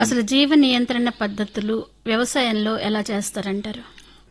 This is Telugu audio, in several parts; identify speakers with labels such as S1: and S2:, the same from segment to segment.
S1: అసలు జీవ నియంత్రణ పద్ధతులు వ్యవసాయంలో ఎలా చేస్తారంటారు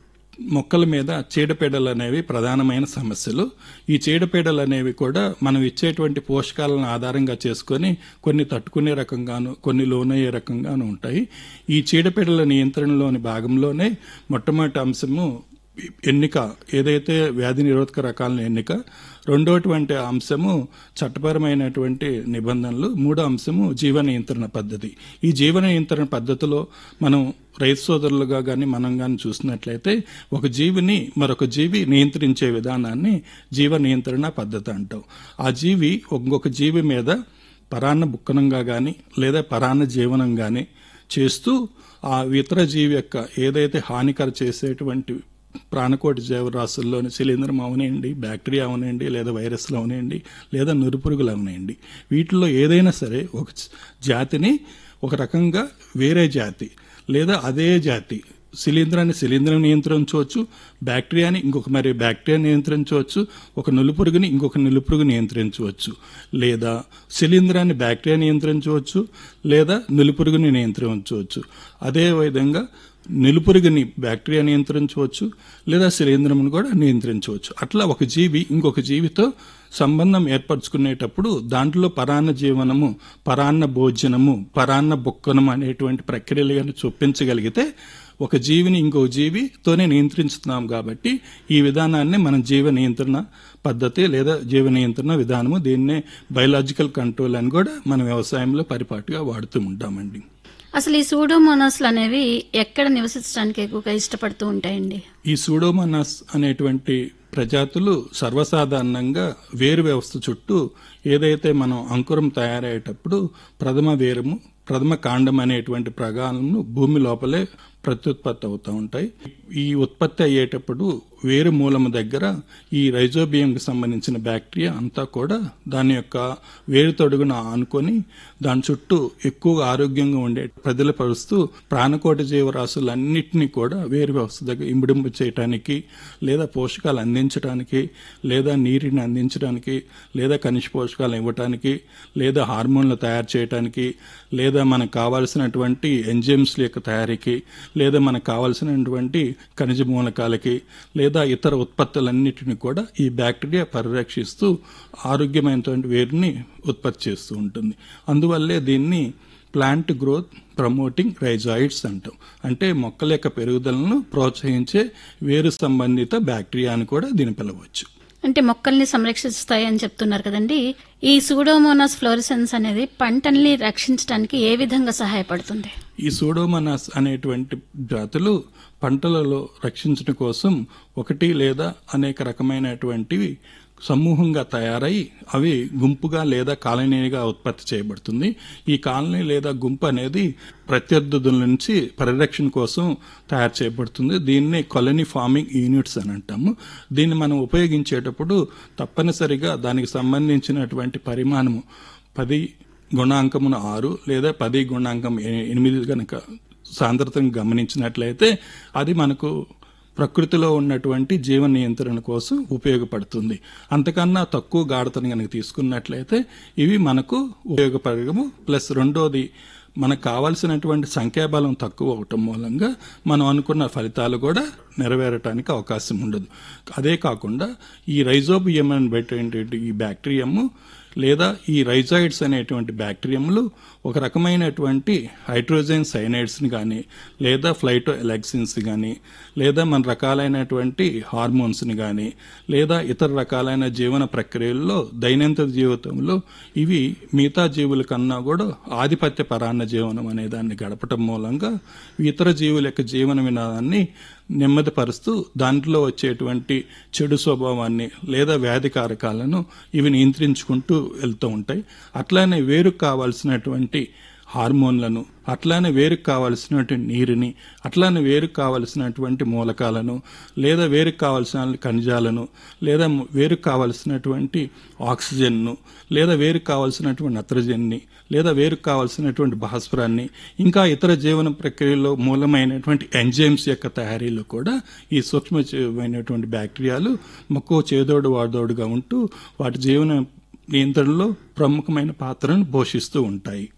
S2: మొక్కల మీద చీడపీడలు అనేవి ప్రధానమైన సమస్యలు ఈ చీడపీడలు అనేవి కూడా మనం ఇచ్చేటువంటి పోషకాలను ఆధారంగా చేసుకొని కొన్ని తట్టుకునే రకంగాను కొన్ని లోనయ్యే రకంగాను ఉంటాయి ఈ చీడపీడల నియంత్రణలోని భాగంలోనే మొట్టమొదటి అంశము ఎన్నిక ఏదైతే వ్యాధి నిరోధక రకాల ఎన్నిక రెండోటువంటి అంశము చట్టపరమైనటువంటి నిబంధనలు మూడో అంశము జీవ నియంత్రణ పద్ధతి ఈ జీవ నియంత్రణ పద్ధతిలో మనం రైతు సోదరులుగా కానీ మనం కానీ చూసినట్లయితే ఒక జీవిని మరొక జీవి నియంత్రించే విధానాన్ని జీవ నియంత్రణ పద్ధతి అంటాం ఆ జీవి ఇంకొక జీవి మీద పరాన్న బుక్కనంగా కానీ లేదా పరాన్న జీవనం కానీ చేస్తూ ఆ ఇతర జీవి యొక్క ఏదైతే హానికర చేసేటువంటి ప్రాణకోటి జీవరాశుల్లోని శిలీంధ్రం అవనండి బ్యాక్టీరియా అవనండి లేదా వైరస్లు అవనండి లేదా నురుపురుగులు అవనండి వీటిలో ఏదైనా సరే ఒక జాతిని ఒక రకంగా వేరే జాతి లేదా అదే జాతి శిలీంధ్రాన్ని శిలీంధ్రం నియంత్రించవచ్చు బ్యాక్టీరియాని ఇంకొక మరి బ్యాక్టీరియా నియంత్రించవచ్చు ఒక నులుపురుగుని ఇంకొక నులుపురుగు నియంత్రించవచ్చు లేదా శిలీంధ్రాన్ని బ్యాక్టీరియా నియంత్రించవచ్చు లేదా నులుపురుగుని నియంత్రించవచ్చు అదే విధంగా నిలుపురుగుని బ్యాక్టీరియా నియంత్రించవచ్చు లేదా శిలీంధ్రమును కూడా నియంత్రించవచ్చు అట్లా ఒక జీవి ఇంకొక జీవితో సంబంధం ఏర్పరచుకునేటప్పుడు దాంట్లో పరాన్న జీవనము పరాన్న భోజనము పరాన్న బొక్కనం అనేటువంటి ప్రక్రియలు కానీ చొప్పించగలిగితే ఒక జీవిని ఇంకో జీవితోనే నియంత్రించుతున్నాం కాబట్టి ఈ విధానాన్ని మనం జీవ నియంత్రణ పద్ధతి లేదా జీవ నియంత్రణ విధానము దీన్నే బయలాజికల్ కంట్రోల్ అని కూడా మన వ్యవసాయంలో పరిపాటుగా వాడుతూ ఉంటామండి
S1: అసలు ఈ సూడోమోనాస్లు అనేవి ఎక్కడ నివసించడానికి ఎక్కువగా ఇష్టపడుతూ ఉంటాయండి
S2: ఈ సూడోమోనాస్ అనేటువంటి ప్రజాతులు సర్వసాధారణంగా వేరు వ్యవస్థ చుట్టూ ఏదైతే మనం అంకురం తయారయ్యేటప్పుడు ప్రథమ వేరము ప్రథమ కాండం అనేటువంటి ప్రగాలను భూమి లోపలే ప్రత్యుత్పత్తి అవుతూ ఉంటాయి ఈ ఉత్పత్తి అయ్యేటప్పుడు వేరు మూలము దగ్గర ఈ రైజోబియంకి సంబంధించిన బ్యాక్టీరియా అంతా కూడా దాని యొక్క వేరు తొడుగున ఆనుకొని దాని చుట్టూ ఎక్కువగా ఆరోగ్యంగా ఉండే ప్రజలపరుస్తూ ప్రాణకోటి జీవరాశులన్నింటినీ కూడా వేరు వ్యవస్థ దగ్గర ఇంబడింపు చేయటానికి లేదా పోషకాలు అందించడానికి లేదా నీటిని అందించడానికి లేదా ఖనిజ పోషకాలు ఇవ్వటానికి లేదా హార్మోన్లు తయారు చేయడానికి లేదా మనకు కావాల్సినటువంటి ఎంజైమ్స్ యొక్క తయారీకి లేదా మనకు కావాల్సినటువంటి ఖనిజ మూలకాలకి లేదా ఇతర ఉత్పత్తులన్నిటిని కూడా ఈ బ్యాక్టీరియా పరిరక్షిస్తూ ఆరోగ్యమైనటువంటి వేరుని ఉత్పత్తి చేస్తూ ఉంటుంది అందువల్లే దీన్ని ప్లాంట్ గ్రోత్ ప్రమోటింగ్ రైజాయిడ్స్ అంటాం అంటే మొక్కల యొక్క పెరుగుదలను ప్రోత్సహించే వేరు సంబంధిత బ్యాక్టీరియా అని కూడా దీన్ని పిలవచ్చు
S1: అంటే మొక్కల్ని సంరక్షిస్తాయి అని చెప్తున్నారు కదండి ఈ సూడోమోనాస్ ఫ్లోరిసెన్స్ అనేది పంటల్ని రక్షించడానికి ఏ విధంగా సహాయపడుతుంది
S2: ఈ సూడోమనాస్ అనేటువంటి జాతులు పంటలలో రక్షించడం కోసం ఒకటి లేదా అనేక రకమైనటువంటివి సమూహంగా తయారై అవి గుంపుగా లేదా కాలనీగా ఉత్పత్తి చేయబడుతుంది ఈ కాలనీ లేదా గుంపు అనేది ప్రత్యర్థుల నుంచి పరిరక్షణ కోసం తయారు చేయబడుతుంది దీన్ని కాలనీ ఫార్మింగ్ యూనిట్స్ అని అంటాము దీన్ని మనం ఉపయోగించేటప్పుడు తప్పనిసరిగా దానికి సంబంధించినటువంటి పరిమాణము పది గుణాంకమును ఆరు లేదా పది గుణాంకం ఎనిమిది గనక సాంద్రతను గమనించినట్లయితే అది మనకు ప్రకృతిలో ఉన్నటువంటి జీవ నియంత్రణ కోసం ఉపయోగపడుతుంది అంతకన్నా తక్కువ గాఢతను కనుక తీసుకున్నట్లయితే ఇవి మనకు ఉపయోగపడము ప్లస్ రెండోది మనకు కావాల్సినటువంటి సంఖ్యాబలం తక్కువ అవటం మూలంగా మనం అనుకున్న ఫలితాలు కూడా నెరవేరటానికి అవకాశం ఉండదు అదే కాకుండా ఈ రైజోబియం అని పెట్టేటువంటి ఈ బ్యాక్టీరియము లేదా ఈ రైజాయిడ్స్ అనేటువంటి బ్యాక్టీరియములు ఒక రకమైనటువంటి హైడ్రోజన్ సైనైడ్స్ని కానీ లేదా ఫ్లైటో ఎలక్సిన్స్ కానీ లేదా మన రకాలైనటువంటి హార్మోన్స్ని కానీ లేదా ఇతర రకాలైన జీవన ప్రక్రియల్లో దైనందిన జీవితంలో ఇవి మిగతా జీవుల కన్నా కూడా ఆధిపత్య పరాన్న జీవనం అనే దాన్ని గడపటం మూలంగా ఇతర జీవుల యొక్క జీవన విధానాన్ని నెమ్మదిపరుస్తూ దాంట్లో వచ్చేటువంటి చెడు స్వభావాన్ని లేదా వ్యాధి కారకాలను ఇవి నియంత్రించుకుంటూ వెళ్తూ ఉంటాయి అట్లానే వేరు కావాల్సినటువంటి హార్మోన్లను అట్లానే వేరుకు కావలసినటువంటి నీరుని అట్లానే వేరుకు కావలసినటువంటి మూలకాలను లేదా వేరుకు కావలసిన ఖనిజాలను లేదా వేరుకు కావలసినటువంటి ఆక్సిజన్ను లేదా వేరుకు కావలసినటువంటి నత్రజన్ని లేదా వేరుకు కావలసినటువంటి భాస్వరాన్ని ఇంకా ఇతర జీవన ప్రక్రియలో మూలమైనటువంటి ఎంజైమ్స్ యొక్క తయారీలో కూడా ఈ సూక్ష్మమైనటువంటి బ్యాక్టీరియాలు మక్కువ చేదోడు వాదోడుగా ఉంటూ వాటి జీవన నియంత్రణలో ప్రముఖమైన పాత్రను పోషిస్తూ ఉంటాయి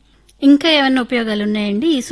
S1: ఇంకా ఏమైనా ఉపయోగాలు ఉన్నాయండి ఈ